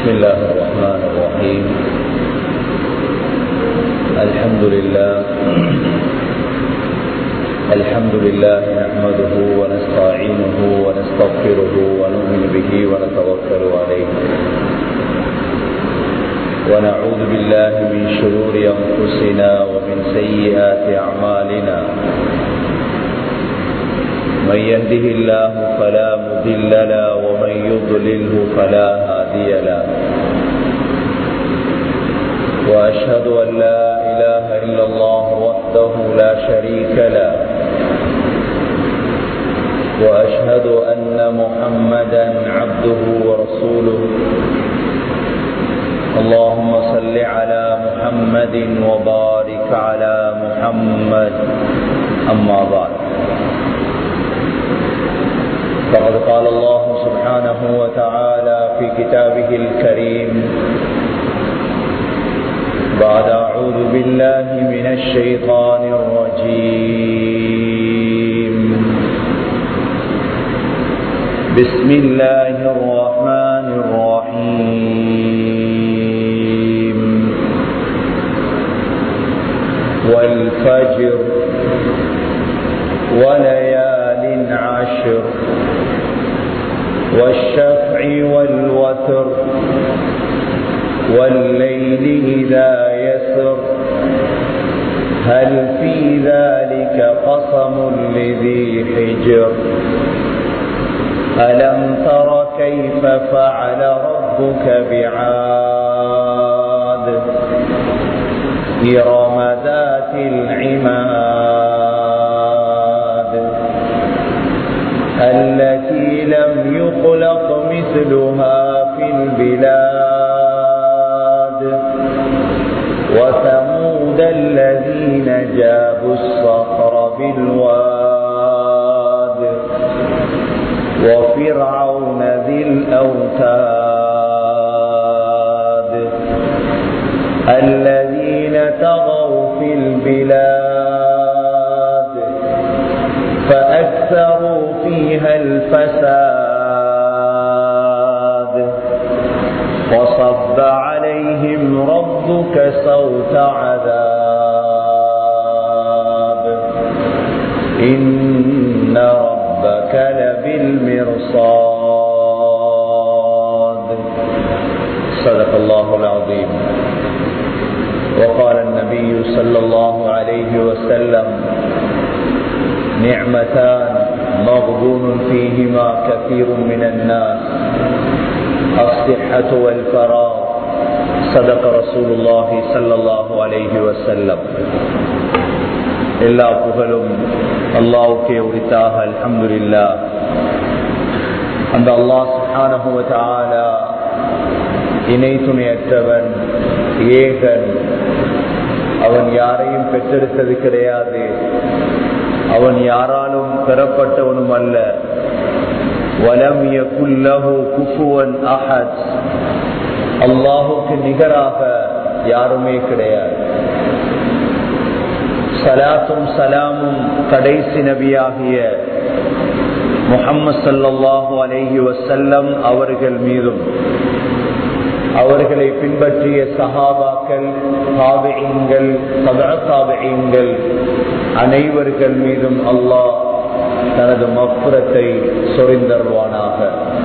بسم الله الرحمن الرحيم الحمد لله الحمد لله نحمده ونستعينه ونستغفره ونؤمن به ونتوكل عليه ونعوذ بالله من شرور أنفسنا ومن سيئات أعمالنا من يهده الله فلا مضل له ومن يضلله فلا هادي له وأشهد أن لا إله إلا الله وحده لا شريك له وأشهد أن محمدا عبده ورسوله اللهم صل على محمد وبارك على محمد أما بعد فقد قال الله سبحانه وتعالى في كتابه الكريم بعد أعوذ بالله من الشيطان الرجيم بسم الله الرحمن الرحيم والفجر وليال عشر والشفع والوتر والليل إذا يسر هل في ذلك قسم لذي حجر ألم تر كيف فعل ربك بعاد إرم ذات العماد التي لم يخلق مثلها في البلاد وثمود الذين جابوا الصخر بالواد وفرعون ذي الأوتاد الذين طغوا في البلاد فأكثروا فيها الفساد وصب عليهم ربك صوت عذاب إن ربك لبالمرصاد صدق الله العظيم وقال النبي صلى الله عليه وسلم نعمتان مغبون فيهما كثير من الناس الصحة والفراغ صدق رسول الله صلى الله عليه وسلم எல்லா புகழும் அல்லாவுக்கே உரித்தாக அல்ஹம்துலில்லா அந்த அல்லாஹ் சுஹானஹுவ இணை துணையற்றவன் ஏகன் அவன் யாரையும் பெற்றெடுத்தது கிடையாது அவன் யாராலும் பெறப்பட்டவனும் அல்ல வலம் யகுல்லஹு குஃபுவன் அஹத் அல்லாஹுக்கு நிகராக யாருமே கிடையாது சலாத்தும் சலாமும் கடைசி நபியாகிய முகம்மது சல்லாஹூ அலஹி வசல்லம் அவர்கள் மீதும் அவர்களை பின்பற்றிய சஹாபாக்கள் தாபியங்கள் தாபியங்கள் அனைவர்கள் மீதும் அல்லாஹ் தனது மப்புறத்தை சொரிந்தருவானாக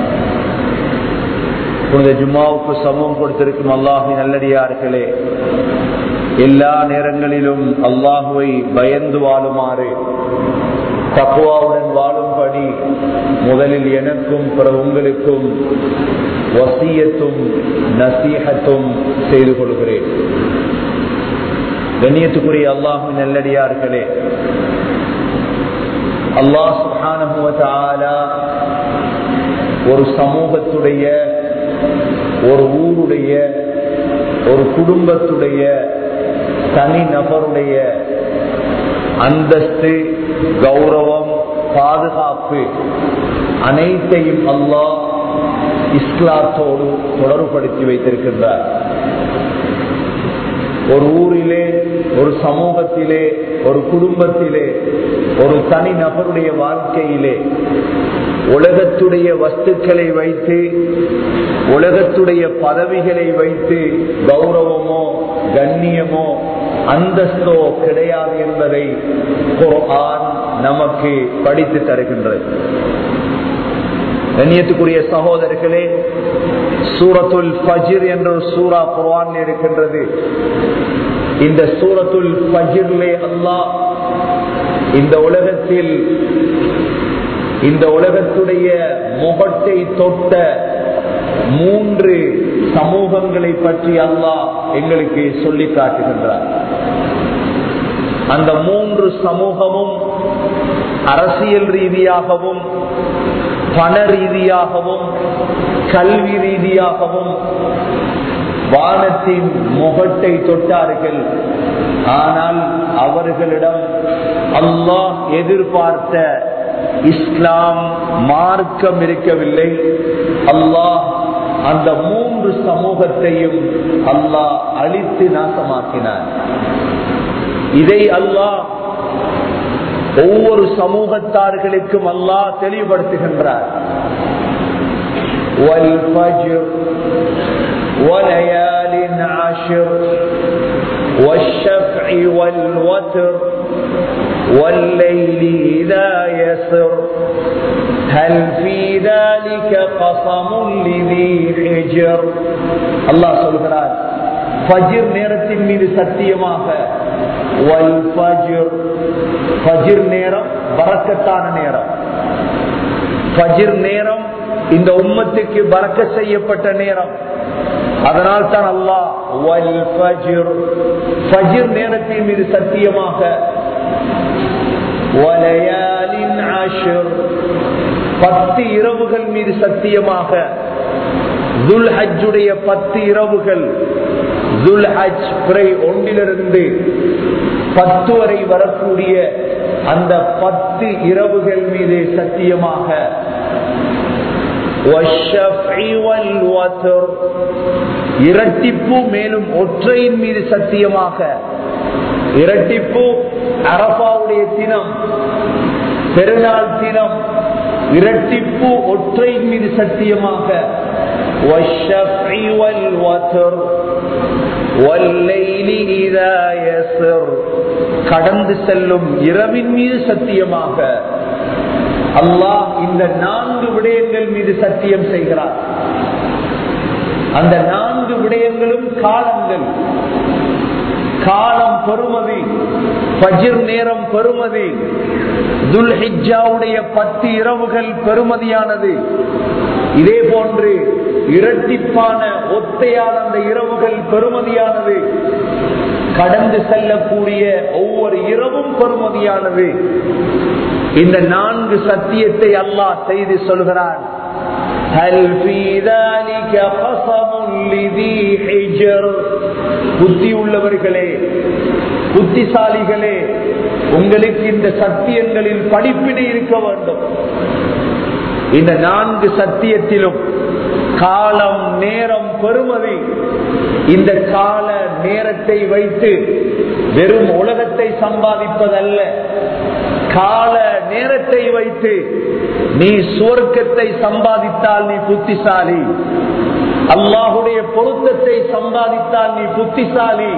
புனித ஜும்மாவுக்கு சமூகம் கொடுத்திருக்கும் அல்லாஹின் நல்லடியார்களே எல்லா நேரங்களிலும் அல்லாஹுவை பயந்து வாழுமாறு தக்குவாவுடன் வாழும்படி முதலில் எனக்கும் பிற உங்களுக்கும் வசியத்தும் நசீகத்தும் செய்து கொள்கிறேன் கண்ணியத்துக்குரிய அல்லாஹு நல்லடியார்களே அல்லாஹ் சுஹானுவ ஒரு சமூகத்துடைய ஒரு ஊருடைய ஒரு குடும்பத்துடைய தனி நபருடைய அந்தஸ்து கௌரவம் பாதுகாப்பு அனைத்தையும் அல்லாஹ் இஸ்லாத்தோடு தொடர்புபடுத்தி வைத்திருக்கின்றார் ஒரு ஊரிலே ஒரு சமூகத்திலே ஒரு குடும்பத்திலே ஒரு தனி நபருடைய வாழ்க்கையிலே உலகத்துடைய வஸ்துக்களை வைத்து உலகத்துடைய பதவிகளை வைத்து கௌரவமோ கண்ணியமோ அந்தஸ்தோ கிடையாது என்பதை குர்ஆன் நமக்கு படித்து தருகின்றது கண்ணியத்துக்குரிய சகோதரர்களே சூரத்துல் ஃபஜிர் என்ற ஒரு சூரா குர்ஆன் இருக்கின்றது இந்த சூரத்துல் ஃபஜிர்லே அல்லாஹ் இந்த உலகத்தில் இந்த உலகத்துடைய முகத்தை தொட்ட மூன்று சமூகங்களை பற்றி அல்லாஹ் எங்களுக்கு சொல்லி காட்டுகின்றார் அந்த மூன்று சமூகமும் அரசியல் ரீதியாகவும் பண ரீதியாகவும் கல்வி ரீதியாகவும் வானத்தின் முகட்டை தொட்டார்கள் ஆனால் அவர்களிடம் அல்லாஹ் எதிர்பார்த்த இஸ்லாம் மார்க்கம் இருக்கவில்லை அல்லாஹ் அந்த மூன்று சமூகத்தையும் அல்லாஹ் அழித்து நாசமாக்கினார் இதை அல்லாஹ் ஒவ்வொரு சமூகத்தார்களுக்கும் அல்லாஹ் தெளிவுபடுத்துகின்றார் والفجر وليال عشر والشفع والوتر والليل إذا يسر هل في ذلك قصم لذي حجر الله சொல்கிறார் ஃபஜிர் நேரத்தின் மீது சத்தியமாக வல் ஃபஜிர் ஃபஜிர் நேரம் பறக்கத்தான நேரம் ஃபஜிர் நேரம் இந்த உம்மத்துக்கு பறக்க செய்யப்பட்ட நேரம் அதனால் தான் அல்லாஹ் வல் ஃபஜிர் ஃபஜிர் நேரத்தின் மீது சத்தியமாக வலயாலின் ஆஷிர் பத்து இரவுகள் மீது சத்தியமாக துல் ஹஜ்ஜுடைய பத்து இரவுகள் துல் ஹஜ் பிறை ஒன்றிலிருந்து பத்து வரை வரக்கூடிய அந்த பத்து இரவுகள் மீது சத்தியமாக இரட்டிப்பு மேலும் ஒற்றையின் மீது சத்தியமாக இரட்டிப்பு அரபாவுடைய தினம் பெருநாள் தினம் இரட்டிப்பு ஒற்றையின் மீது சத்தியமாக கடந்து செல்லும் இரவின் மீது சத்தியமாக அல்லாஹ் இந்த நான்கு விடயங்கள் மீது சத்தியம் செய்கிறார் அந்த நான்கு விடயங்களும் காலங்கள் காலம் பெறுமதி பஜிர் நேரம் பெறுமதி துல்ஹிஜாவுடைய பத்து இரவுகள் பெறுமதியானது இதே போன்று இரட்டிப்பான ஒத்தையான அந்த இரவுகள் பெறுமதியானது கடந்து செல்லக்கூடிய ஒவ்வொரு இரவும் பெறுமதியானது இந்த நான்கு சத்தியத்தை அல்லாஹ் செய்து சொல்கிறான் புத்தி உள்ளவர்களே புத்திசாலிகளே உங்களுக்கு இந்த சத்தியங்களில் படிப்பினை இருக்க வேண்டும் இந்த நான்கு சத்தியத்திலும் காலம் நேரம் பெறுமதி இந்த கால நேரத்தை வைத்து வெறும் உலகத்தை சம்பாதிப்பதல்ல கால நேரத்தை வைத்து நீ சுவர்க்கத்தை சம்பாதித்தால் நீ புத்திசாலி அல்லாஹுடைய பொருத்தத்தை சம்பாதித்தால் நீ புத்திசாலி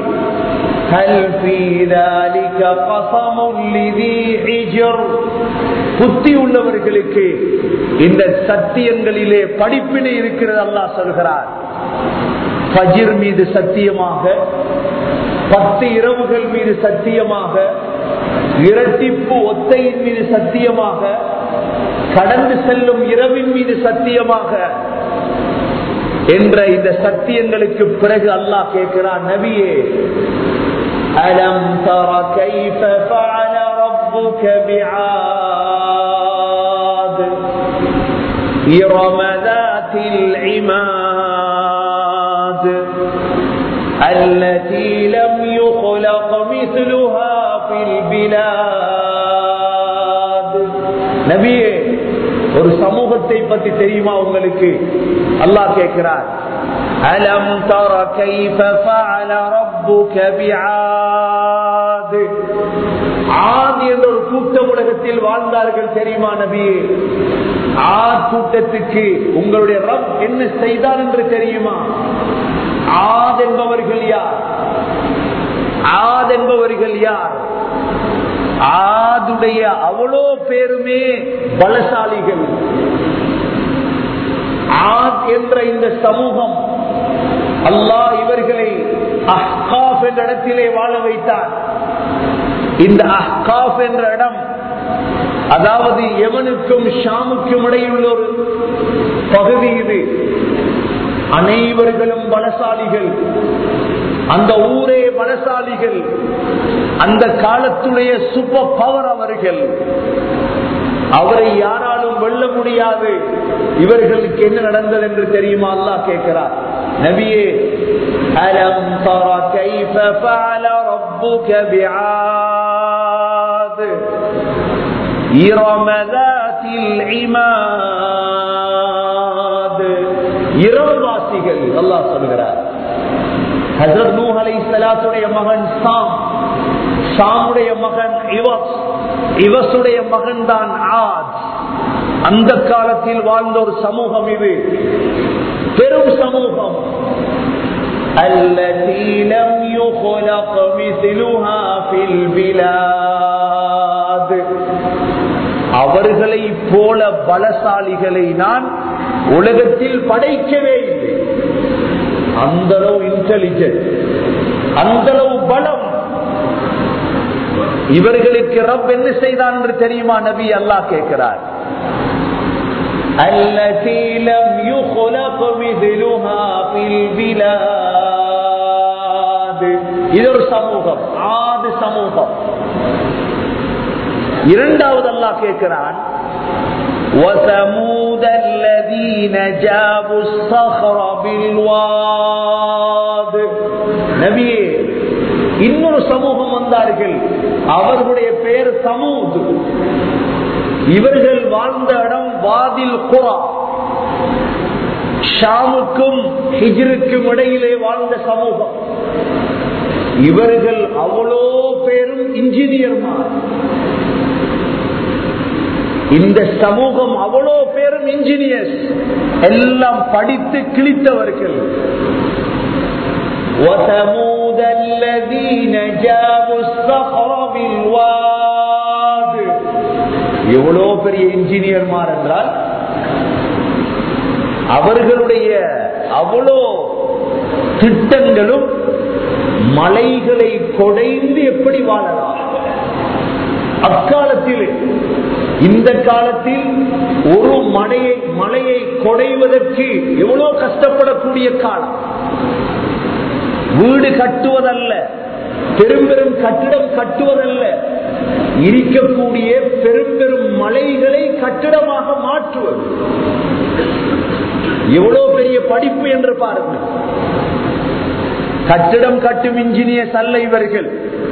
புத்தி உள்ளவர்களுக்கு இந்த சத்தியங்களிலே படிப்பினை இருக்கிறது அல்லாஹ் சொல்கிறார் பஜிர் மீது சத்தியமாக பத்து இரவுகள் மீது சத்தியமாக இரட்டிப்பு ஒத்தையின் மீது சத்தியமாக கடந்து செல்லும் இரவின் மீது சத்தியமாக என்ற இந்த சத்தியங்களுக்கு பிறகு அல்லாஹ் கேட்கிறான் நபியே அலம் தர கைஃப ஃபஅல ரப்புக பிஆத் إرم ذات العماد التي لم يخلق مثلها في البلاد நபியே ஒரு சமூகத்தை பத்தி தெரியுமா உங்களுக்கு அல்லாஹ் கேட்கிறார் அலம் தர கைஃப ஃபஅல ரப்புக பிஆத் ஆத் என்ற ஒரு கூட்ட உலகத்தில் வாழ்ந்தார்கள் தெரியுமா நபியே ஆத் கூட்டத்துக்கு உங்களுடைய ரப் என்ன செய்தார் என்று தெரியுமா ஆத் என்பவர்கள் யார் ஆத் என்பவர்கள் யார் ஆதுடைய அவ்வளோ பேருமே பலசாலிகள் ஆத் என்ற இந்த சமூகம் அல்லாஹ் இவர்களை அஹ்காப் என்ற இடத்திலே வாழ வைத்தார் இந்த அஹ்காப் என்ற இடம் அதாவது எவனுக்கும் ஷாமுக்கும் இடையுள்ள ஒரு பகுதி இது அனைவர்களும் பலசாலிகள் அந்த ஊரே பலசாலிகள் அந்த காலத்துடைய சூப்பர் பவர் அவர்கள் அவரை யாராலும் வெல்ல முடியாது இவர்களுக்கு என்ன நடந்தது என்று தெரியுமா அல்லா கேட்கிறார் நபியே அலம் தர கைஃப ஃபஅல ரப்புக பிஆத் إرم ذات العماد இரவுவாசிகள் அல்லாஹ் சொல்கிறார் ஹசரத் நூஹ் அலைஹிஸ்ஸலாத்துடைய மகன் சாம் சாமுடைய மகன் இவஸ் இவசுடைய மகன் தான் ஆத் அந்த காலத்தில் வாழ்ந்த ஒரு சமூகம் இது பெரும் சமூகம் التي لم يخلق مثلها في البلاد அவர்களை போல பலசாலிகளை நான் உலகத்தில் படைக்கவே இல்லை அந்த அளவு இன்டெலிஜென்ட் அந்த அளவு பலம் இவர்களுக்கு ரப் என்ன செய்தான் என்று தெரியுமா நபி அல்லாஹ் கேட்கிறார் التي لم يخلق مثلها في البلاد இது ஒரு சமூகம் ஆது சமூகம் இரண்டாவது அல்லாஹ் கேட்கிறான் وثمود الذين جابوا الصخر بالواد நபியே இன்னொரு சமூகம் வந்தார்கள் அவர்களுடைய பெயர் சமூத் இவர்கள் வாழ்ந்த இடம் வாதில் குரா ஷாமுக்கும் ஹிஜ்ருக்கும் இடையிலே வாழ்ந்த சமூகம் இவர்கள் அவ்வளோ பேரும் இன்ஜினியர்மார் இந்த சமூகம் அவ்வளோ பேரும் இன்ஜினியர்ஸ் எல்லாம் படித்து கிழித்தவர்கள் وثمود الذين جابوا الصخر بالواد எவ்வளோ பெரிய இன்ஜினியர்மார் என்றால் அவர்களுடைய அவ்வளோ திட்டங்களும் மலைகளை கொடைந்து எப்படி வாழலாம் அக்காலத்தில் இந்த காலத்தில் ஒரு மலையை மலையை கொடைவதற்கு எவ்வளவு கஷ்டப்படக்கூடிய காலம் வீடு கட்டுவதல்ல பெரும் பெரும் கட்டிடம் கட்டுவதல்ல இருக்கக்கூடிய பெரும் பெரும் மலைகளை கட்டிடமாக மாற்றுவது எவ்வளவு பெரிய படிப்பு என்று பாருங்கள் கட்டிடம் கட்டும் இன்ஜினியர்ஸ் அல்ல இவர்கள்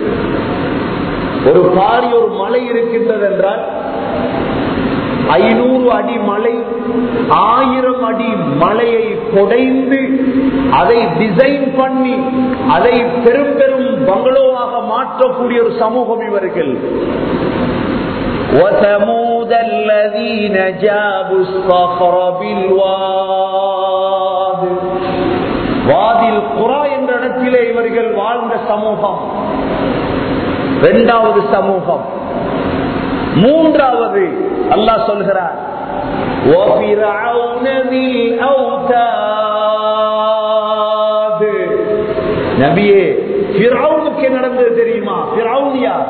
ஒரு பாரி ஒரு மலை இருக்கின்றது என்றால் ஐநூறு அடி மலை ஆயிரம் அடி மலையை கொடைந்து அதை டிசைன் பண்ணி அதை பெரும் பெரும் பங்களோவாக மாற்றக்கூடிய ஒரு சமூகம் இவர்கள் وثمود الذين جابوا الصخر بالواد வாதில் குரா என்ற இடத்திலே இவர்கள் வாழ்ந்த சமூகம் இரண்டாவது சமூகம் மூன்றாவது அல்லாஹ் சொல்கிறார் وَفِرْعَوْنَ ذِي الْأَوْتَادِ நபியே ஃபிரௌனுக்கு என்ன நடந்தது தெரியுமா ஃபிரௌன் யார்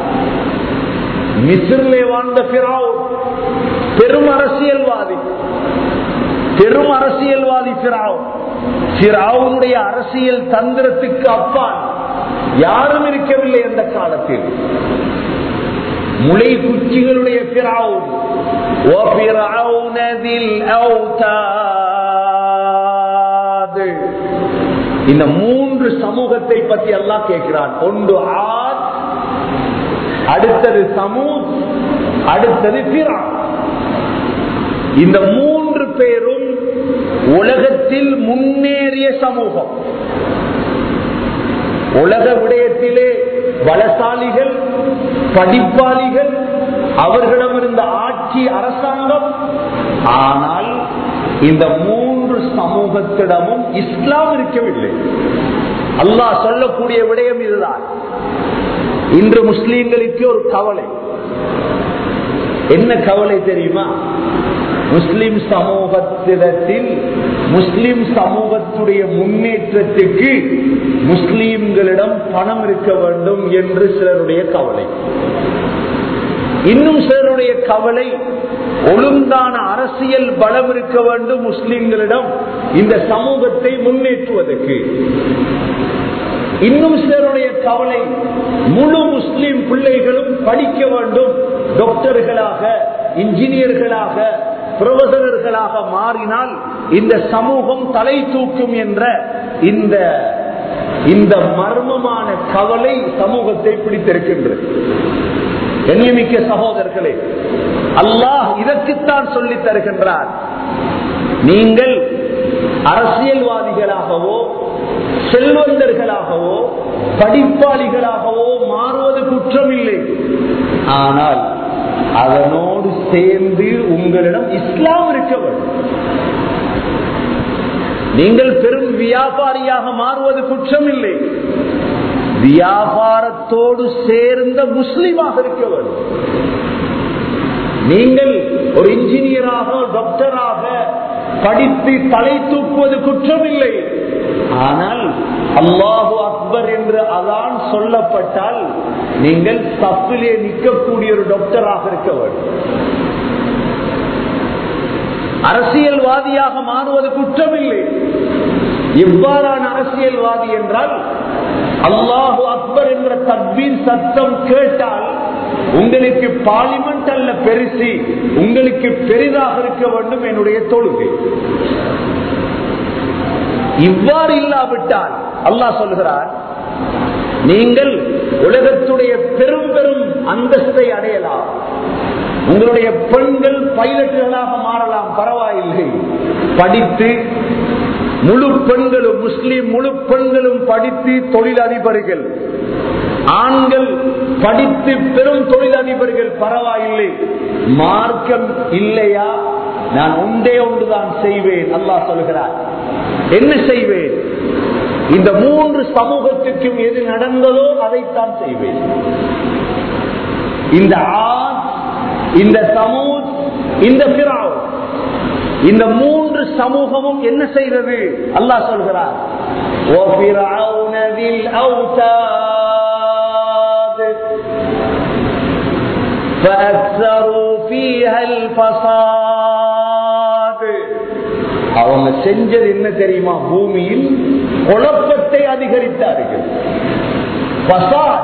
மிஸ்ரிலே வாழ்ந்த ஃபிரௌன் பெரும் அரசியல்வாதி பெரும் அரசியல்வாதி ஃபிரௌன் ஃபிரௌனுடைய அரசியல் தந்திரத்துக்கு அப்பால் யாரும் இருக்கவில்லை அந்த காலத்தில் முளை குச்சிகளுடைய பிராவும் இந்த மூன்று சமூகத்தை பத்தி எல்லாம் கேட்கிறான் ஒன்று ஆத் அடுத்தது சமூத் அடுத்தது பிறா இந்த மூன்று பேரும் உலகத்தில் முன்னேறிய சமூகம் உலக விடயத்திலே பலசாலிகள் படிப்பாளிகள் அவர்களிடம் இருந்த ஆட்சி அரசாங்கம் ஆனால் இந்த மூன்று சமூகத்திடமும் இஸ்லாம் இருக்கவில்லை அல்லாஹ் சொல்லக்கூடிய விடயம் இதுதான் இன்று முஸ்லீம்களுக்கு ஒரு கவலை என்ன கவலை தெரியுமா முஸ்லிம் சமூகத்திடத்தில் முஸ்லிம் சமூகத்துடைய முன்னேற்றத்துக்கு முஸ்லீம்களிடம் பணம் இருக்க வேண்டும் என்று சிலருடைய கவலை இன்னும் சிலருடைய கவலை ஒழுங்கான அரசியல் பலம் இருக்க வேண்டும் முஸ்லிம்களிடம் இந்த சமூகத்தை முன்னேற்றுவதற்கு இன்னும் சிலருடைய கவலை முழு முஸ்லிம் பிள்ளைகளும் படிக்க வேண்டும் டாக்டர்களாக இன்ஜினியர்களாக புரொஃபசர்களாக மாறினால் இந்த சமூகம் தலை தூக்கும் என்ற இந்த இந்த மர்மமான கவலை சமூகத்தை பிடித்திருக்கின்றது கண்ணியமிக்க சகோதரர்களே அல்லாஹ் இதற்குத்தான் சொல்லித் தருகின்றார் நீங்கள் அரசியல்வாதிகளாகவோ செல்வந்தர்களாகவோ படிப்பாளிகளாகவோ மாறுவது குற்றமில்லை ஆனால் அதனோடு சேர்ந்து உங்களிடம் இஸ்லாம் இருக்க வேண்டும் நீங்கள் பெரும் வியாபாரியாக மாறுவது குற்றமில்லை வியாபாரத்தோடு சேர்ந்த முஸ்லிமாக இருக்க வேண்டும் நீங்கள் ஒரு இன்ஜினியராக டாக்டராக படித்து தலை தூக்குவது குற்றமில்லை ஆனால் அல்லாஹு அக்பர் என்று அதான் சொல்லப்பட்டால் நீங்கள் தப்பிலே நிற்கக்கூடிய ஒரு டாக்டராக இருக்க வேண்டும் அரசியல்வாதியாக மாறுவது குற்றமில்லை எவ்வாறான அரசியல்வாதி என்றால் அல்லாஹு அக்பர் என்ற தத்பீர் சத்தம் கேட்டால் உங்களுக்கு பார்லிமெண்ட் அல்ல பெருசி உங்களுக்கு பெரிதாக இருக்க வேண்டும் என்னுடைய தொழுகை இவ்வாறு இல்லாவிட்டால் அல்லாஹ் சொல்கிறார் நீங்கள் உலகத்துடைய பெரும் பெரும் அந்தஸ்தை அடையலாம் உங்களுடைய பெண்கள் பைலட்டுகளாக மாறலாம் பரவாயில்லை படித்து முழு பெண்களும் முஸ்லிம் முழு பெண்களும் படித்து தொழிலதிபர்கள் ஆண்கள் படித்து பெரும் தொழிலதிபர்கள் பரவாயில்லை மார்க்கம் இல்லையா நான் ஒன்றே ஒன்றுதான் செய்வேன் அல்லாஹ் சொல்கிறார் என்ன செய்வேன் இந்த மூன்று சமூகத்திற்கும் எது நடந்ததோ அதைத்தான் செய்வேன் இந்த ஆண் இந்த சமூத் இந்த பிராவ் இந்த மூன்று சமூகமும் என்ன செய்தது அல்லாஹ் சொல்கிறார் وَفِرْعَوْنَ ذِي الْأَوْتَادِ فَأَكْثَرُوا فِيهَا الْفَسَادِ அவங்க செஞ்சது என்ன தெரியுமா பூமியில் குழப்பத்தை அதிகரித்தார்கள் فساد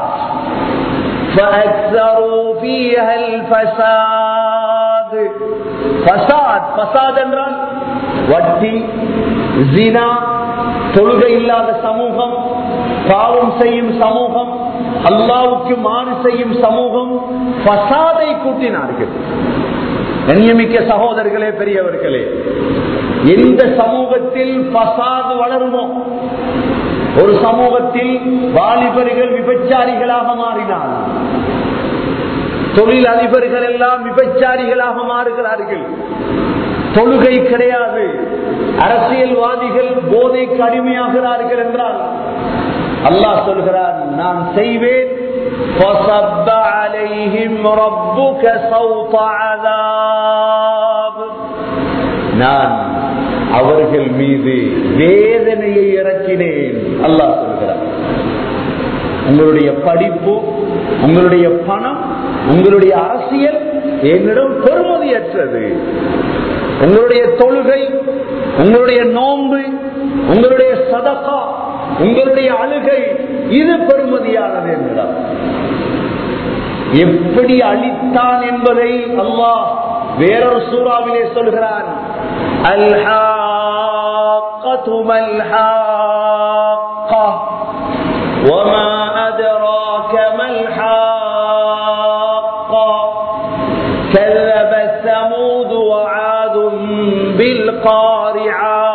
فأكثروا فيها الفساد فساد فساد என்றால் வட்டி ஜினா தொழுகை இல்லாத சமூகம் பாவம் செய்யும் சமூகம் அல்லாவுக்கு மாறு செய்யும் சமூகம் பசாதை கூட்டினார்கள் கண்ணியமிக்க சகோதரர்களே பெரியவர்களே எந்த சமூகத்தில் பசாது வளருமோ ஒரு சமூகத்தில் வாலிபர்கள் விபச்சாரிகளாக மாறினார் தொழில் அதிபர்கள் எல்லாம் விபச்சாரிகளாக மாறுகிறார்கள் தொழுகை கிடையாது அரசியல்வாதிகள் போதைக்கு அடிமையாகிறார்கள் என்றால் அல்லாஹ் சொல்கிறார் நான் செய்வேன் فَصَبَّ عَلَيْهِمْ رَبُّكَ سَوْطَ عَذَابٍ நான் அவர்கள் மீது வேதனையை இறக்கினேன் அல்லாஹ் சொல்கிறார் உங்களுடைய படிப்பு உங்களுடைய பணம் உங்களுடைய அரசியல் என்னிடம் பெருமதியற்றது உங்களுடைய தொழுகை உங்களுடைய நோன்பு உங்களுடைய சதகா உங்களுடைய அழுகை இது பெருமதியானது என்கிறார் எப்படி அளித்தான் என்பதை அல்லாஹ் வேறொரு சூறாவிலே சொல்கிறான் الحاقة ما الحاقة وما أدراك ما الحاقة كذبت ثمود وعاد بالقارعة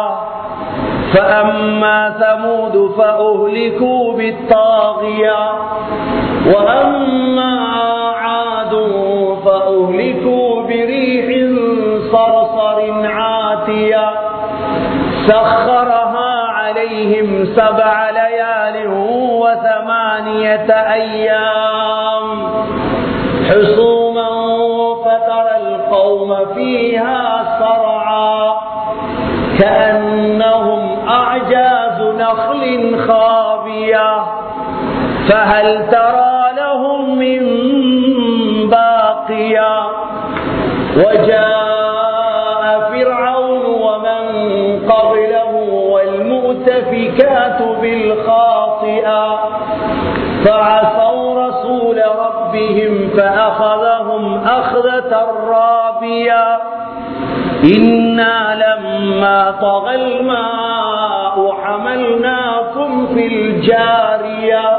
فأما ثمود فأهلكوا بالطاغية وأما عاد فأهلكوا سخرها عليهم سبع ليال وثمانية أيام حصوما فترى القوم فيها صرعا كأنهم أعجاز نخل خابية فهل ترى لهم من باقية وجاء فرعون ومن قبله والمؤتفكات بالخاطئة فعصوا رسول ربهم فأخذهم أخذة رابية إنا لما طغى الماء حملناكم في الجارية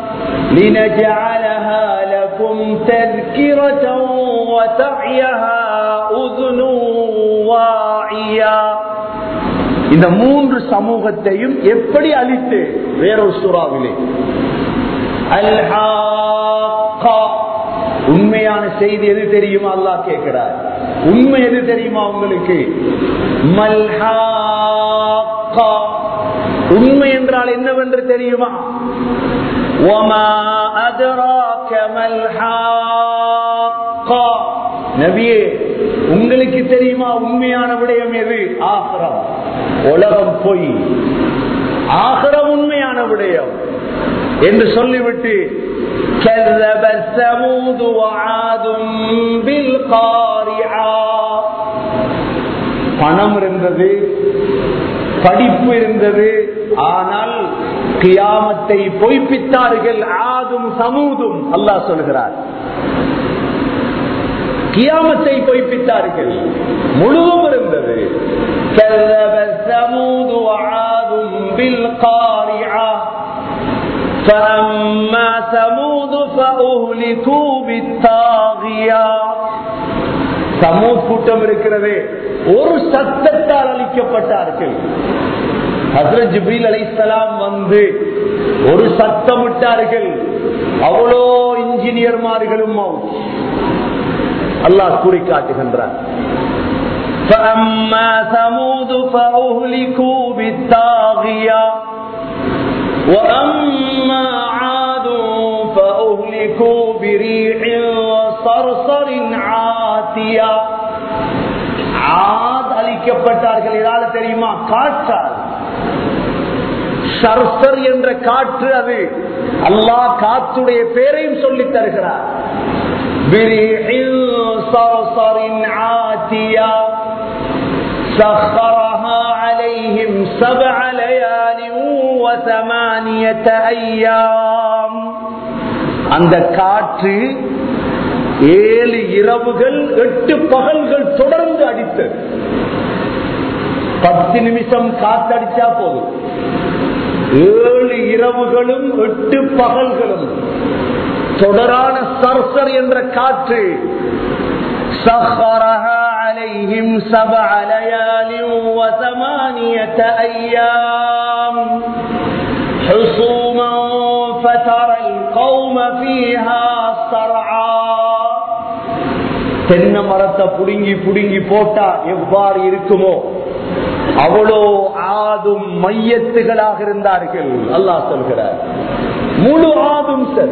لنجعلها لكم تذكرة وتعيها أذن واعية இந்த மூன்று சமூகத்தையும் எப்படி அழித்து வேறொரு சுறாவிலே அல்ஹாக்கா உண்மையான செய்தி எது தெரியுமா அல்லாஹ் கேட்கிறார் உண்மை எது தெரியுமா உங்களுக்கு மல்ஹாக்கா உண்மை என்றால் என்னவென்று தெரியுமா وما أدراك ما الحاقة நபியே உங்களுக்கு தெரியுமா உண்மையான விடயம் எது ஆகரம் உலகம் பொய் ஆகரம் உண்மையான விடயம் என்று சொல்லிவிட்டு كذب ثمود وعاد بالقارعة பணம் இருந்தது படிப்பு இருந்தது ஆனால் கியாமத்தை பொய்ப்பித்தார்கள் ஆதும் சமூதும் அல்லாஹ் சொல்கிறார் கியாமத்தை பொய்ப்பித்தார்கள் முழுவதும் இருந்தது كذب ثمود وعاد بالقارعة فأما ثمود فأهلكوا بالطاغية சமூக கூட்டம் இருக்கிறது ஒரு சத்தத்தால் அளிக்கப்பட்டார்கள் ஹசரத் ஜிப்ரீல் அலைசலாம் வந்து ஒரு சத்தம் விட்டார்கள் அவ்வளோ இன்ஜினியர்மார்களும் அல்லாஹ் கூறி காட்டுகின்றார் فأما ثمود فأهلكوا بالطاغية وأما عاد فأهلكوا بريح صرصر عاتية ஆத் அளிக்கப்பட்டார்கள் ஏதாவது தெரியுமா காற்றால் சர்சர் என்ற காற்று அது அல்லாஹ் காத்துடைய பேரையும் சொல்லித் தருகிறார் سخرها عليهم سبع ليال وثمانية أيام அந்த காற்று ஏழு இரவுகள் எட்டு பகல்கள் தொடர்ந்து அடித்தது பத்து நிமிஷம் காத்தடிச்சா போதும் ஏழு இரவுகளும் எட்டு பகல்களும் தொடரான சர்சர் என்ற காற்று سخرها عليهم سبع ليال وثمانية أيام حصوما فترى القوم فيها صرعا தென்னை மரத்தை புடுங்கி புடுங்கி போட்டா எவ்வாறு இருக்குமோ அவ்வளோ ஆதும் மையத்துகளாக இருந்தார்கள் அல்லாஹ் சொல்கிறார் முழு ஆதும் சரி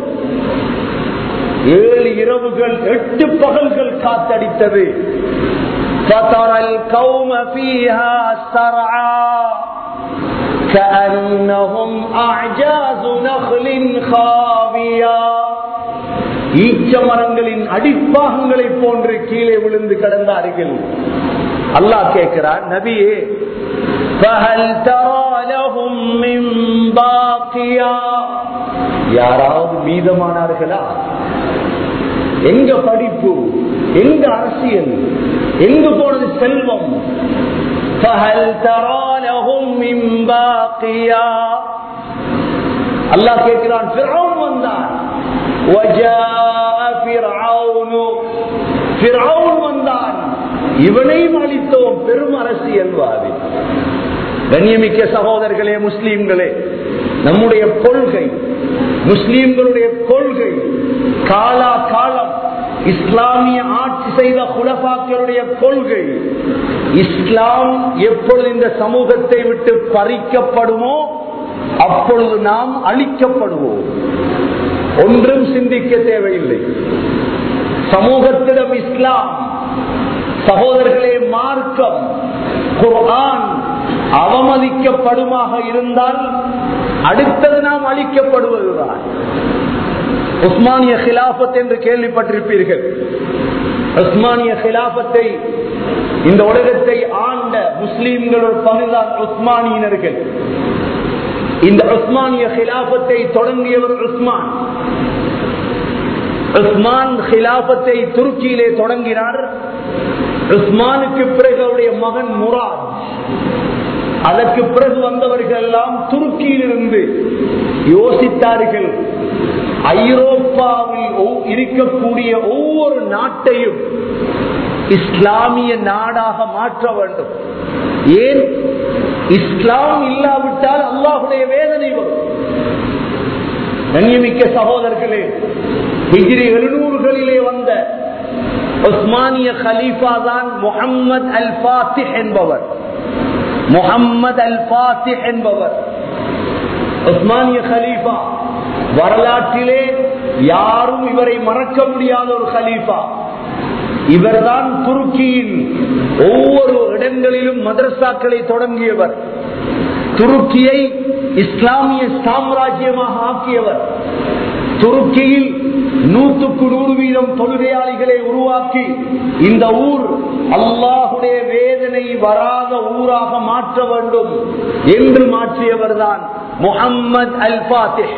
ஏழு இரவுகள் எட்டு பகல்கள் காத்தடித்தது فترى القوم فيها سرعا كأنهم أعجاز نخل خاوية ஈச்ச மரங்களின் அடிப்பாகங்களை போன்று கீழே விழுந்து கிடந்தார்கள் அல்லாஹ் கேட்கிறார் நபியே فهل ترى لهم من باقيا யாராவது மீதமானார்களா எங்க படிப்பு எங்க அரசியல் எங்கு போனது செல்வம் فهل ترى لهم من باقيا அல்லாஹ் கேட்கிறான் ஃபிரௌன் வந்தான் وجاء فرعون فرعون வந்தான் இவனையும் அளித்தோம் பெரும் அரசியல்வாதி கண்ணியமிக்க சகோதரர்களே முஸ்லீம்களே நம்முடைய கொள்கை முஸ்லீம்களுடைய கொள்கை காலா காலம் இஸ்லாமிய ஆட்சி செய்த குலபாக்களுடைய கொள்கை இஸ்லாம் எப்பொழுது இந்த சமூகத்தை விட்டு பறிக்கப்படுமோ அப்பொழுது நாம் அழிக்கப்படுவோம் ஒன்றும் சிந்திக்க தேவையில்லை சமூகத்திடம் இஸ்லாம் சகோதரர்களே மார்க்கம் குர்ஆன் அவமதிக்கப்படுமாக இருந்தால் அடுத்தது நாம் அழிக்கப்படுவதுதான் உஸ்மானிய கிலாபத் என்று கேள்விப்பட்டிருப்பீர்கள் உஸ்மானிய கிலாபத்தை இந்த உலகத்தை ஆண்ட முஸ்லீம்கள் ஒரு பகுதிதான் உஸ்மானியினர்கள் இந்த உஸ்மானிய கிலாபத்தை தொடங்கியவர் உஸ்மான் உஸ்மான் கிலாபத்தை துருக்கியிலே தொடங்கினார் உஸ்மானுக்கு பிறகு அவருடைய மகன் முராத் அதற்கு பிறகு வந்தவர்கள் எல்லாம் துருக்கியிலிருந்து யோசித்தார்கள் ஐரோப்பாவில் இருக்கக்கூடிய ஒவ்வொரு நாட்டையும் இஸ்லாமிய நாடாக மாற்ற வேண்டும் ஏன் இஸ்லாம் இல்லாவிட்டால் அல்லாஹுடைய வேதனை வரும் கண்ணியமிக்க சகோதரர்களே ஹிஜ்ரி எழுநூறுகளிலே வந்த உஸ்மானிய கலீஃபா தான் முகம்மது அல் பாத்திஹ் என்பவர் முகம்மது அல் பாத்திஹ் என்பவர் உஸ்மானிய கலீஃபா வரலாற்றிலே யாரும் இவரை மறக்க முடியாத ஒரு கலீஃபா இவர்தான் துருக்கியின் ஒவ்வொரு இடங்களிலும் மதரசாக்களை தொடங்கியவர் துருக்கியை இஸ்லாமிய சாம்ராஜ்யமாக ஆக்கியவர் துருக்கியில் நூற்றுக்கு நூறு வீதம் தொழுகையாளிகளை உருவாக்கி இந்த ஊர் அல்லாஹுடைய வேதனை வராத ஊராக மாற்ற வேண்டும் என்று மாற்றியவர் தான் முகம்மது அல் பாத்திஹ்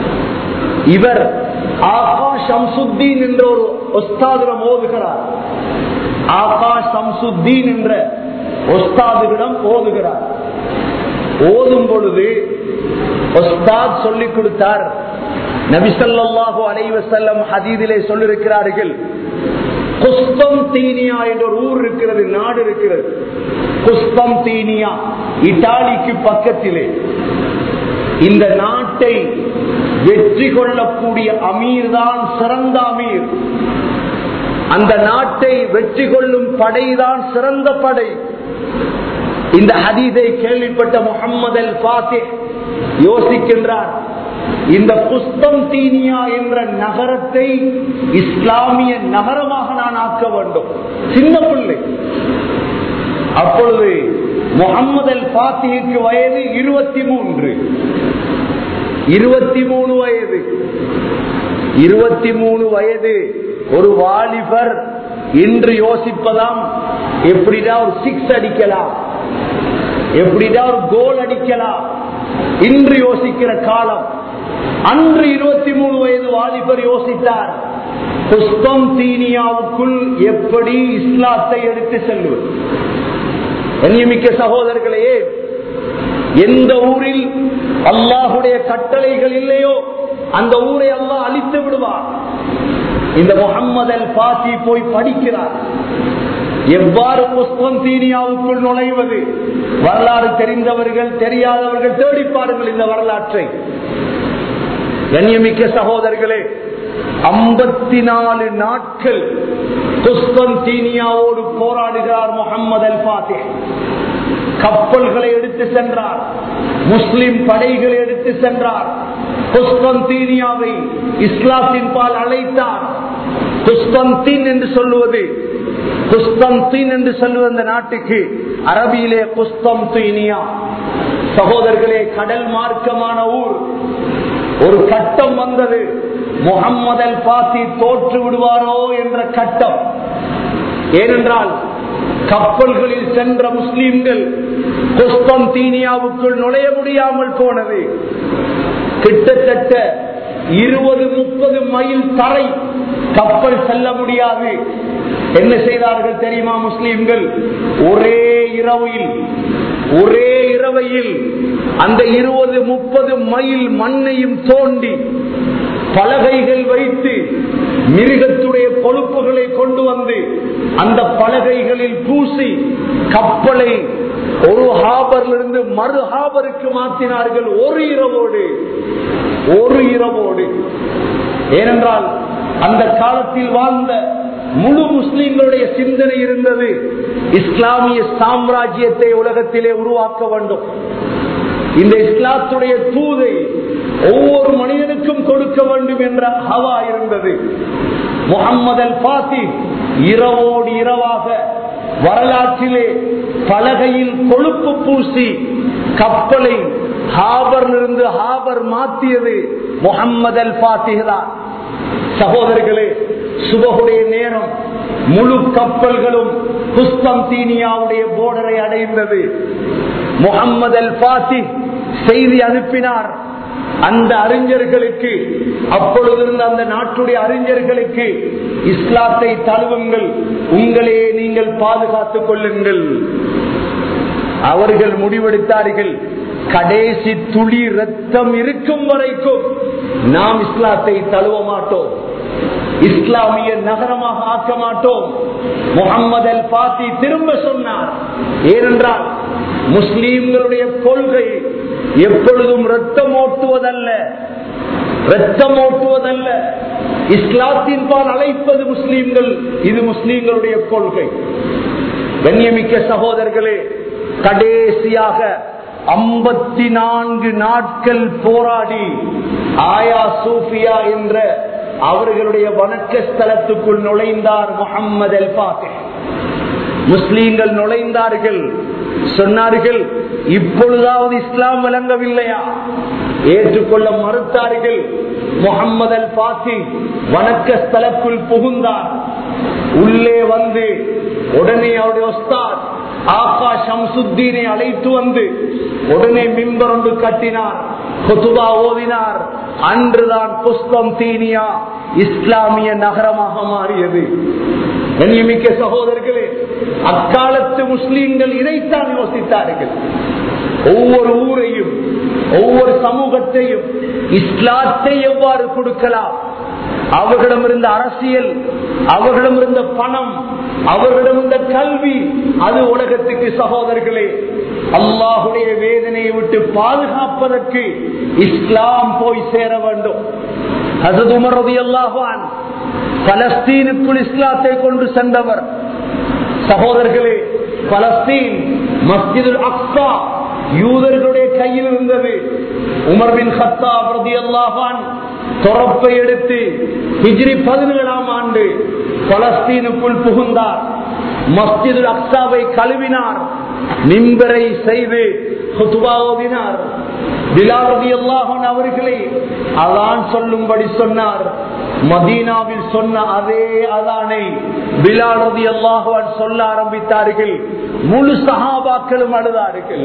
இவர் ஆகா ஷம்சுத்தீன் என்ற ஒரு ஒஸ்தாதிடம் ஓதுகிறார் ஆகா ஷம்சுத்தீன் என்ற ஒஸ்தாதிடம் ஓதுகிறார் ஓதும் பொழுது ஒஸ்தாத் சொல்லிக் கொடுத்தார் நபிசல்லாஹு அலைவசல்லம் ஹதீதிலே சொல்லிருக்கிறார்கள் குஸ்தம் தீனியா என்ற ஒரு ஊர் இருக்கிறது நாடு இருக்கிறது குஸ்தம் தீனியா இட்டாலிக்கு பக்கத்திலே இந்த நாட்டை வெற்றி கொள்ளக்கூடிய அமீர் தான் சிறந்த அமீர் அந்த நாட்டை வெற்றி கொள்ளும் படைதான் சிறந்த படை இந்த ஹதீதை கேள்விப்பட்ட முகமது அல் பாத்தே யோசிக்கின்றார் இந்த புஸ்தம் தீனியா என்ற நகரத்தை இஸ்லாமிய நகரமாக நான் ஆக்க வேண்டும் சின்ன பிள்ளை அப்பொழுது முகமது அல் பாத்திக்கு வயது இருபத்தி மூன்று இருபத்தி மூணு வயது இருபத்தி மூணு வயது ஒரு வாலிபர் இன்று யோசிப்பதாம் எப்படிடா ஒரு சிக்ஸ் அடிக்கலாம் எப்படிடா ஒரு கோல் அடிக்கலாம் இன்று யோசிக்கிற காலம் அன்று இருபத்தி மூணு வயது வாலிபர் யோசித்தார் புஷ்பம் தீனியாவுக்குள் எப்படி இஸ்லாத்தை எடுத்து செல்வது கண்ணியமிக்க சகோதரர்களே எந்த ஊரில் அல்லாஹுடைய கட்டளைகள் இல்லையோ அந்த ஊரை அல்லாஹ் அழித்து விடுவார் இந்த முகம்மது அல் பாத்தி போய் படிக்கிறார் எவ்வாறு புஷ்பம் தீனியாவுக்குள் நுழைவது வரலாறு தெரிந்தவர்கள் தெரியாதவர்கள் தேடிப்பாருங்கள் இந்த வரலாற்றை கண்ணியமிக்க சகோதரர்களே ஐம்பத்தி நாலு நாட்கள் குஸ்தீனியாவோடு போராடுகிறார் முகமது அல் பாத்தே கப்பல்களை எடுத்து சென்றார் முஸ்லிம் படைகளை எடுத்து சென்றார் குஸ்தீனியாவை இஸ்லாத்தின் பால் அழைத்தார் குஸ்தீன் என்று சொல்லுவது குஸ்தீன் என்று சொல்லுவது அந்த நாட்டுக்கு அரபியிலே குஸ்தம் தீனியா சகோதரர்களே கடல் மார்க்கமான ஊர் ஒரு கட்டம் வந்தது முகம்மது அல் பாசி தோற்று விடுவாரோ என்ற கட்டம் ஏனென்றால் கப்பல்களில் சென்ற முஸ்லீம்கள் குஸ்தம் தீனியாவுக்குள் நுழைய முடியாமல் போனது கிட்டத்தட்ட இருபது முப்பது மைல் தரை கப்பல் செல்ல முடியாது என்ன செய்தார்கள் தெரியுமா முஸ்லீம்கள் ஒரே இரவையில் ஒரே இரவையில் அந்த இருபது முப்பது மைல் மண்ணையும் தோண்டி பலகைகள் வைத்து மிருகத்துடைய கொழுப்புகளை கொண்டு வந்து அந்த பலகைகளில் பூசி கப்பலை ஒரு ஹாபரிலிருந்து மறு ஹாபருக்கு மாற்றினார்கள் ஒரு இரவோடு ஒரு இரவோடு ஏனென்றால் அந்த காலத்தில் வாழ்ந்த முழு முஸ்லிம்களுடைய சிந்தனை இருந்தது இஸ்லாமிய சாம்ராஜ்யத்தை உலகத்திலே உருவாக்க வேண்டும் இந்த இஸ்லாத்துடைய தூதை ஒவ்வொரு மனிதனுக்கும் கொடுக்க வேண்டும் என்ற ஹவா இருந்தது முகம்மது அல் பாத்தி இரவோடு இரவாக வரலாற்றிலே பலகையில் கொழுப்பு பூசி கப்பலை ஹாபரிலிருந்து ஹாபர் மாற்றியது முகம்மது அல் பாத்திதான் சகோதரர்களே சுபகுடைய நேரம் முழு கப்பல்களும் புஸ்தம் தீனியாவுடைய போர்டரை அடைந்தது முகம்மது அல் பாத்தி செய்தி அனுப்பினார் அந்த அறிஞர்களுக்கு அப்பொழுது இருந்த அந்த நாட்டுடைய அறிஞர்களுக்கு இஸ்லாத்தை தழுவுங்கள் உங்களே நீங்கள் பாதுகாத்துக் கொள்ளுங்கள் அவர்கள் முடிவெடுத்தார்கள் கடைசி துளி ரத்தம் இருக்கும் வரைக்கும் நாம் இஸ்லாத்தை தழுவ மாட்டோம் இஸ்லாமிய நகரமாக ஆக்க மாட்டோம் முகம்மது அல் பாத்தி திரும்ப சொன்னார் ஏனென்றால் முஸ்லீம்களுடைய கொள்கை எப்பொழுதும் ரத்தம் ஓட்டுவதல்ல ரத்தம் ஓட்டுவதல்ல இஸ்லாத்தின் பால் அழைப்பது முஸ்லீம்கள் இது முஸ்லீம்களுடைய கொள்கை கண்ணியமிக்க சகோதரர்களே கடைசியாக ஐம்பத்தி நான்கு நாட்கள் போராடி ஆயா சூஃபியா என்ற அவர்களுடைய வணக்க ஸ்தலத்துக்குள் நுழைந்தார் முகம்மது அல் பாத்தே முஸ்லீம்கள் நுழைந்தார்கள் சொன்னார்கள் இப்பொழுதாவது இஸ்லாம் விளங்கவில்லையா ஏற்றுக்கொள்ள மறுத்தார்கள் முகம்மது அல் பாத்தி வணக்க ஸ்தலக்குள் புகுந்தார் உள்ளே வந்து உடனே அவருடைய ஒஸ்தாத் ஆகா ஷம்சுத்தீனை அழைத்து வந்து உடனே மிம்பர் ஒன்று கட்டினார் கொத்துபா ஓதினார் அன்றுதான் புஷ்பம் தீனியா இஸ்லாமிய நகரமாக மாறியது கண்ணியமிக்க சகோதரர்களே அக்காலத்து முஸ்லீம்கள் இதைத்தான் யோசித்தார்கள் ஒவ்வொரு ஊரையும் ஒவ்வொரு சமூகத்தையும் இஸ்லாத்தை எவ்வாறு கொடுக்கலாம் அவர்களிடம் இருந்த அரசியல் அவர்களிடம் இருந்த பணம் அவர்களிடம் இருந்த கல்வி அது உலகத்துக்கு சகோதரர்களே அல்லாஹுடைய வேதனையை விட்டு பாதுகாப்பதற்கு இஸ்லாம் போய் சேர வேண்டும் அது உமரது அல்லாஹான் பலஸ்தீனுக்குள் இஸ்லாத்தை கொண்டு சென்றவர் சகோதரர்களே பலஸ்தீன் மஸ்ஜிதுல் அக்ஸா யூதர்களுடைய கையில் இருந்தது உமர் பின் ஹத்தா பிரதி அல்லாஹான் தொடப்பை எடுத்து ஹிஜ்ரி பதினேழாம் ஆண்டு பலஸ்தீனுக்குள் புகுந்தார் மஸ்ஜிதுல் அக்ஸாவை கழுவினார் நிம்பரை செய்து ஓதினார் அவர்களை அதான் சொல்லும்படி சொன்னார் மதீனாவில் சொன்ன அதே அதானை பிலாரதி அல்லாஹுவான் சொல்ல ஆரம்பித்தார்கள் முழு சகாபாக்களும் அழுதார்கள்